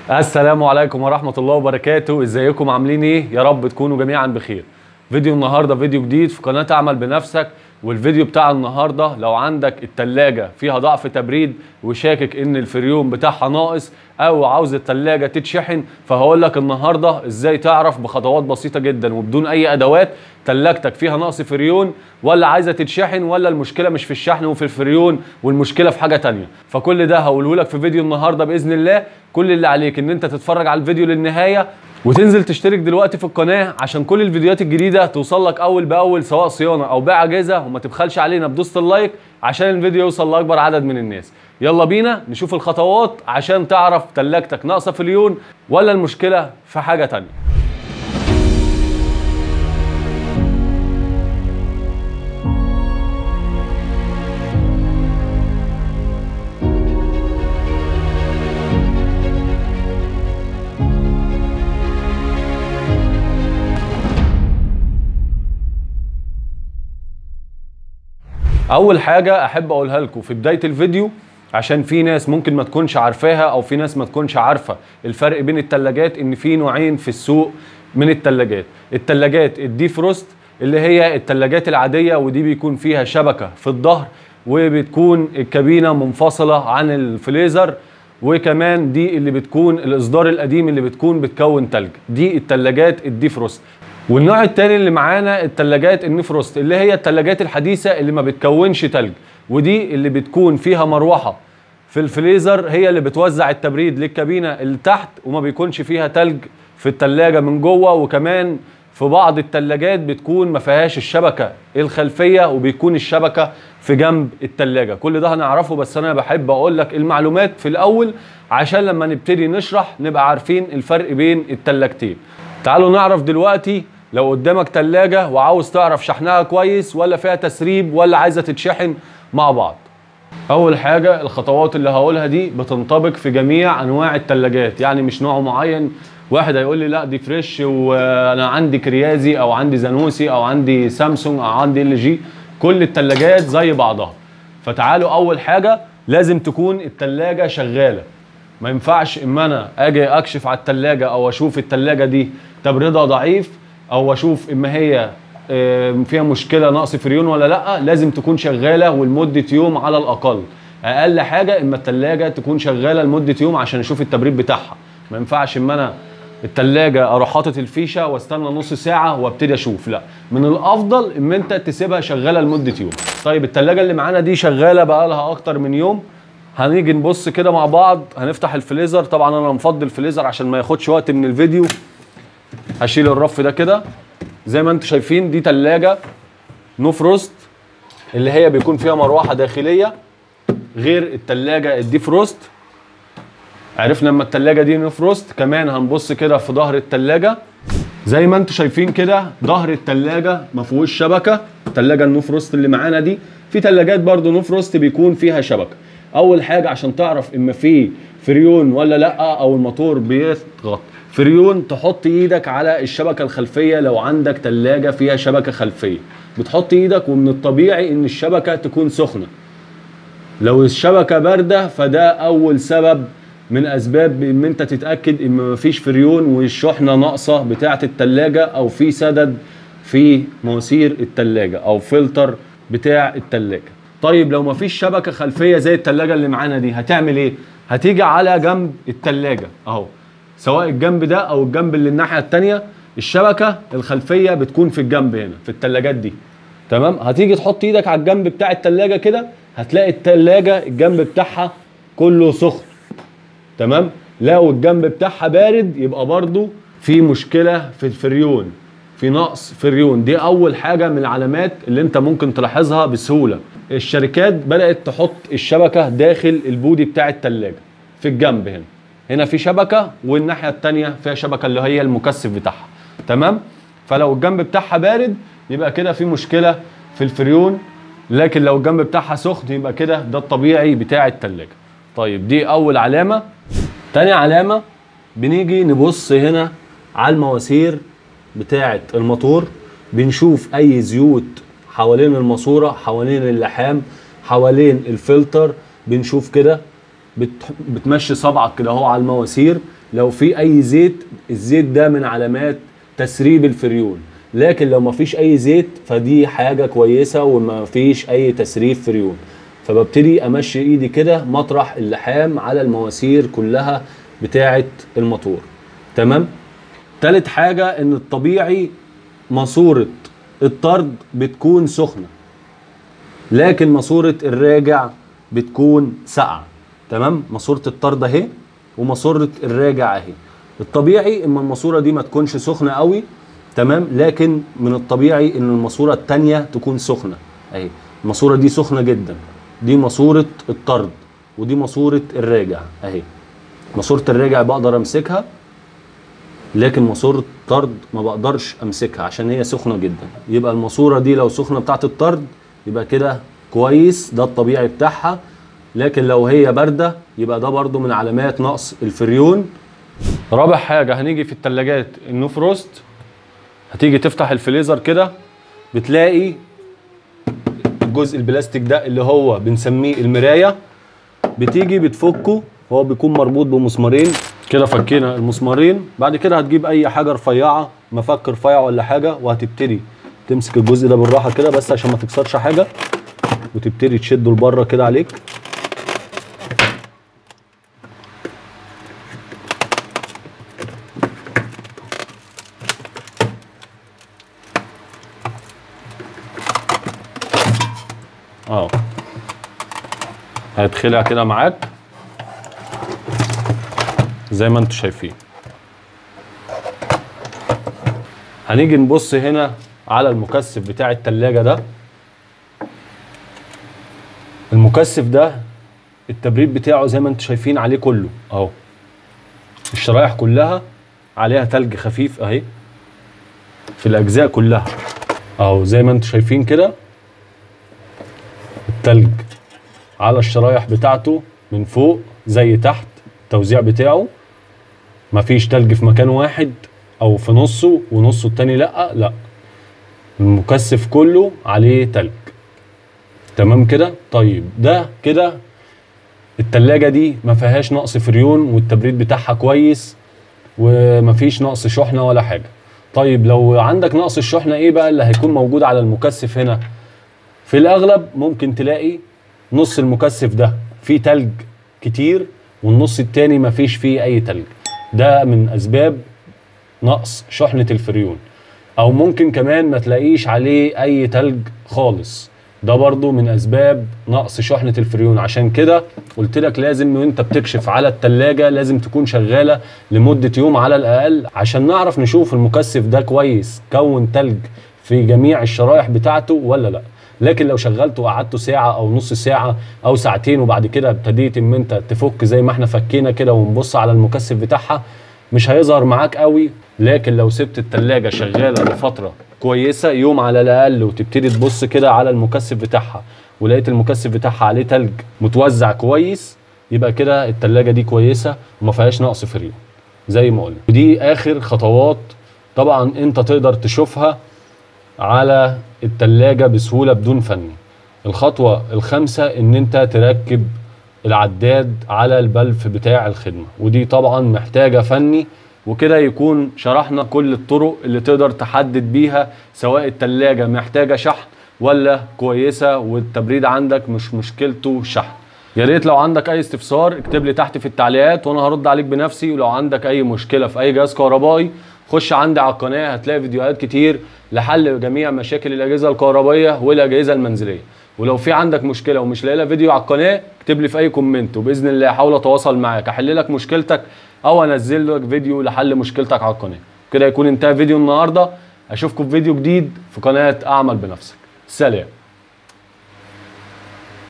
السلام عليكم ورحمة الله وبركاته ازيكم عاملين ايه يا رب تكونوا جميعا بخير فيديو النهاردة فيديو جديد في قناة اعمل بنفسك والفيديو بتاع النهاردة لو عندك التلاجة فيها ضعف تبريد وشاكك ان الفريون بتاعها ناقص او عاوز التلاجة تتشحن فهقول لك النهاردة ازاي تعرف بخطوات بسيطة جدا وبدون اي ادوات تلاجتك فيها نقص فريون ولا عايزة تتشحن ولا المشكلة مش في الشحن وفي الفريون والمشكلة في حاجة تانية فكل ده هقوله لك في فيديو النهاردة بإذن الله كل اللي عليك ان انت تتفرج على الفيديو للنهاية وتنزل تشترك دلوقتي في القناة عشان كل الفيديوهات الجديدة توصل لك أول بأول سواء صيانة أو بيع أجهزة وما تبخلش علينا بدوسة اللايك عشان الفيديو يوصل لأكبر عدد من الناس يلا بينا نشوف الخطوات عشان تعرف تلاجتك ناقصة فريون ولا المشكلة في حاجة تانية اول حاجه احب اقولها لكم في بدايه الفيديو عشان في ناس ممكن ما تكونش عارفاها او في ناس ما تكونش عارفه الفرق بين التلاجات ان في نوعين في السوق من التلاجات التلاجات الدي فروست اللي هي التلاجات العاديه ودي بيكون فيها شبكه في الظهر وبتكون الكابينه منفصله عن الفليزر وكمان دي اللي بتكون الاصدار القديم اللي بتكون بتكون تلج دي التلاجات الدي فروست والنوع التاني اللي معانا التلاجات النفروست اللي هي التلاجات الحديثة اللي ما بتكونش تلج ودي اللي بتكون فيها مروحة في الفريزر هي اللي بتوزع التبريد للكابينة اللي تحت وما بيكونش فيها تلج في التلاجة من جوه وكمان في بعض التلاجات بتكون ما فيهاش الشبكة الخلفية وبيكون الشبكة في جنب التلاجة كل ده هنعرفه بس انا بحب اقول لك المعلومات في الاول عشان لما نبتدي نشرح نبقى عارفين الفرق بين التلاجتين تعالوا نعرف دلوقتي لو قدامك تلاجة وعاوز تعرف شحنها كويس ولا فيها تسريب ولا عايزة تتشحن مع بعض أول حاجة الخطوات اللي هقولها دي بتنطبق في جميع أنواع التلاجات يعني مش نوع معين واحد هيقول لي لا دي فريش وانا عندي كريازي او عندي زانوسي او عندي سامسونج او عندي ال جي كل التلاجات زي بعضها فتعالوا اول حاجه لازم تكون التلاجه شغاله ما ينفعش اما انا اجي اكشف على التلاجة او اشوف التلاجة دي تبريدها ضعيف او اشوف اما هي فيها مشكله نقص فريون ولا لا لازم تكون شغاله ولمده يوم على الاقل اقل حاجه اما التلاجة تكون شغاله لمده يوم عشان اشوف التبريد بتاعها ما ينفعش اما انا التلاجة اروح حاطط الفيشه واستنى نص ساعه وابتدي اشوف لا من الافضل ان انت تسيبها شغاله لمده يوم طيب التلاجة اللي معانا دي شغاله بقالها اكتر من يوم هنيجي نبص كده مع بعض هنفتح الفليزر طبعا انا مفضل الفليزر عشان ما ياخدش وقت من الفيديو هشيل الرف ده كده زي ما انتم شايفين دي تلاجة نو فروست اللي هي بيكون فيها مروحة داخلية غير التلاجة الدي فروست عرفنا لما التلاجة دي نو فروست كمان هنبص كده في ظهر التلاجة زي ما انتم شايفين كده ظهر التلاجة ما فيهوش شبكة التلاجة النو فروست اللي معانا دي في تلاجات برضو نو فروست بيكون فيها شبكة اول حاجه عشان تعرف اما في فريون ولا لا او الموتور بيضغط فريون تحط ايدك على الشبكه الخلفيه لو عندك تلاجة فيها شبكه خلفيه بتحط ايدك ومن الطبيعي ان الشبكه تكون سخنه لو الشبكه بارده فده اول سبب من اسباب ان انت تتاكد ان مفيش فريون والشحنه ناقصه بتاعه التلاجة او في سدد في مواسير التلاجة او فلتر بتاع التلاجة طيب لو مفيش شبكه خلفيه زي التلاجة اللي معانا دي هتعمل ايه هتيجي على جنب التلاجة اهو سواء الجنب ده او الجنب اللي الناحيه التانية الشبكه الخلفيه بتكون في الجنب هنا في التلاجات دي تمام هتيجي تحط ايدك على الجنب بتاع التلاجة كده هتلاقي التلاجة الجنب بتاعها كله سخن تمام لو الجنب بتاعها بارد يبقى برضو في مشكله في الفريون في نقص فريون دي اول حاجه من العلامات اللي انت ممكن تلاحظها بسهوله الشركات بدات تحط الشبكه داخل البودي بتاع التلاجة في الجنب هنا هنا في شبكه والناحيه الثانيه فيها شبكه اللي هي المكثف بتاعها تمام فلو الجنب بتاعها بارد يبقى كده في مشكله في الفريون لكن لو الجنب بتاعها سخن يبقى كده ده الطبيعي بتاع التلاجة طيب دي اول علامه تاني علامه بنيجي نبص هنا على المواسير بتاعه الموتور بنشوف اي زيوت حوالين الماسوره حوالين اللحام حوالين الفلتر بنشوف كده بت... بتمشي صبعك كده اهو على المواسير لو في اي زيت الزيت ده من علامات تسريب الفريون لكن لو ما فيش اي زيت فدي حاجه كويسه وما فيش اي تسريب فريون فببتدي امشي ايدي كده مطرح اللحام على المواسير كلها بتاعه الموتور تمام تالت حاجه ان الطبيعي ماسوره الطرد بتكون سخنه لكن ماسوره الراجع بتكون ساقعه تمام ماسوره الطرد اهي وماسوره الراجع اهي الطبيعي اما الماسوره دي ما تكونش سخنه قوي تمام لكن من الطبيعي ان الماسوره التانية تكون سخنه اهي الماسوره دي سخنه جدا دي ماسوره الطرد ودي ماسوره الراجع اهي ماسوره الراجع بقدر امسكها لكن ماسوره الطرد ما بقدرش امسكها عشان هي سخنه جدا يبقى الماسوره دي لو سخنه بتاعت الطرد يبقى كده كويس ده الطبيعي بتاعها لكن لو هي بارده يبقى ده برضو من علامات نقص الفريون رابع حاجه هنيجي في الثلاجات النو فروست هتيجي تفتح الفريزر كده بتلاقي الجزء البلاستيك ده اللي هو بنسميه المرايه بتيجي بتفكه هو بيكون مربوط بمسمارين كده فكينا المسمارين بعد كده هتجيب اي حاجه رفيعه مفك رفيع ولا حاجه وهتبتدي تمسك الجزء ده بالراحه كده بس عشان ما تكسرش حاجه وتبتدي تشده لبره كده عليك اه هيتخلع كده معاك زي ما انتم شايفين هنيجي نبص هنا على المكثف بتاع التلاجة ده المكثف ده التبريد بتاعه زي ما انتم شايفين عليه كله اهو الشرايح كلها عليها تلج خفيف اهي في الاجزاء كلها اهو زي ما انتم شايفين كده التلج على الشرايح بتاعته من فوق زي تحت التوزيع بتاعه مفيش تلج في مكان واحد او في نصه ونصه التاني لا لا المكثف كله عليه تلج تمام كده طيب ده كده التلاجة دي ما فيهاش نقص فريون والتبريد بتاعها كويس ومفيش نقص شحنة ولا حاجة طيب لو عندك نقص الشحنة ايه بقى اللي هيكون موجود على المكثف هنا في الاغلب ممكن تلاقي نص المكثف ده فيه تلج كتير والنص التاني مفيش فيه اي تلج ده من اسباب نقص شحنة الفريون او ممكن كمان ما تلاقيش عليه اي تلج خالص ده برضو من اسباب نقص شحنة الفريون عشان كده قلت لك لازم وانت بتكشف على التلاجة لازم تكون شغالة لمدة يوم على الاقل عشان نعرف نشوف المكثف ده كويس كون تلج في جميع الشرايح بتاعته ولا لا لكن لو شغلته وقعدته ساعة أو نص ساعة أو ساعتين وبعد كده ابتديت إن أنت تفك زي ما إحنا فكينا كده ونبص على المكثف بتاعها مش هيظهر معاك قوي لكن لو سبت التلاجة شغالة لفترة كويسة يوم على الأقل وتبتدي تبص كده على المكثف بتاعها ولقيت المكثف بتاعها عليه تلج متوزع كويس يبقى كده التلاجة دي كويسة وما فيهاش نقص فريون زي ما قلنا ودي آخر خطوات طبعا أنت تقدر تشوفها على التلاجة بسهولة بدون فني الخطوة الخامسة ان انت تركب العداد على البلف بتاع الخدمة ودي طبعا محتاجة فني وكده يكون شرحنا كل الطرق اللي تقدر تحدد بيها سواء التلاجة محتاجة شحن ولا كويسة والتبريد عندك مش مشكلته شحن يا ريت لو عندك اي استفسار اكتب لي تحت في التعليقات وانا هرد عليك بنفسي ولو عندك اي مشكلة في اي جهاز كهربائي خش عندي على القناه هتلاقي فيديوهات كتير لحل جميع مشاكل الاجهزه الكهربائيه والاجهزه المنزليه ولو في عندك مشكله ومش لاقي لها فيديو على القناه اكتب لي في اي كومنت وباذن الله احاول اتواصل معاك احل لك مشكلتك او انزل لك فيديو لحل مشكلتك على القناه كده يكون انتهى فيديو النهارده اشوفكم في فيديو جديد في قناه اعمل بنفسك سلام